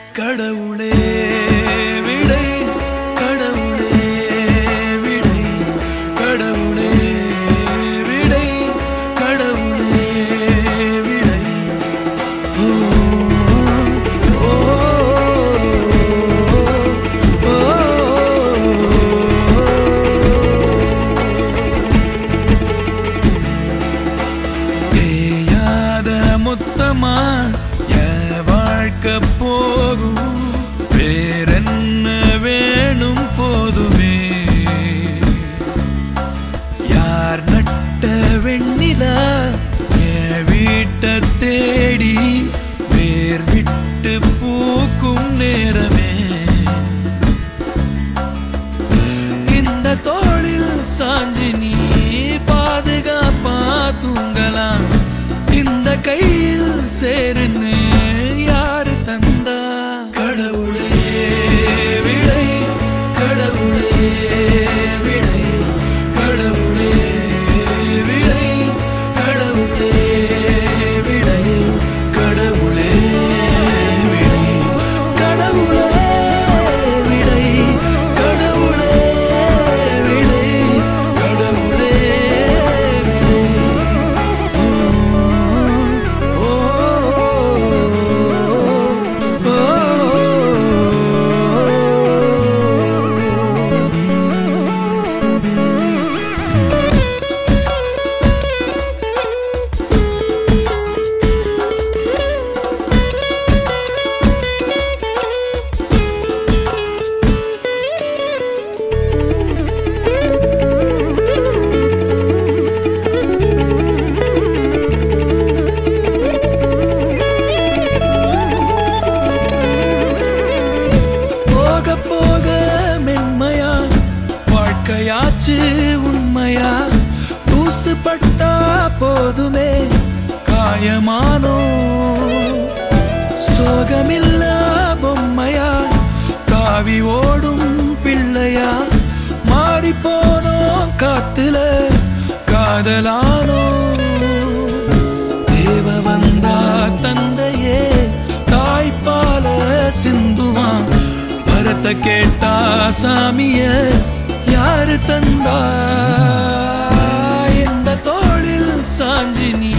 கடவுளே விடை கடவுளே விடை கடவுளே விடை கடவுளே விடை ஓ ஓ தேயாத முத்தமா என் வாழ்க்கை போகும் வேறென்ன வேணும் போதுமே யார் நட்ட வெண்ணிலா என் வீட்டை தேடி வேர் விட்டு பூக்கும் நேரமே இந்த தோளில் சாஞ்சி நீ பாதுகாப்பா தூங்கலாம் இந்த கையில் சேருன்னு யாரு தந்தா கடவுளே விடை கடவுளே விடை கடவுளே விடை கடவுளே விடை கடவுளே விடை கடவுளே விடை கடவுளே விடை கடவுளே விடை ஓ ஓ போக போக மென்மையா வாழ்க்கையாச்சு உண்மையா தூசு பட்டா போதுமே காயமானோ சோகமில்லா பொம்மையா காவி ஓடும் பிள்ளையா மாறி போனோம் காத்துல காதலானோ தேவ வந்தா தந்தையே தாய்ப்பால சிந்துவான் வரத்தை கேட்டா சாமிய யாரு தந்தா இந்த தோளில் சாஞ்சி நீ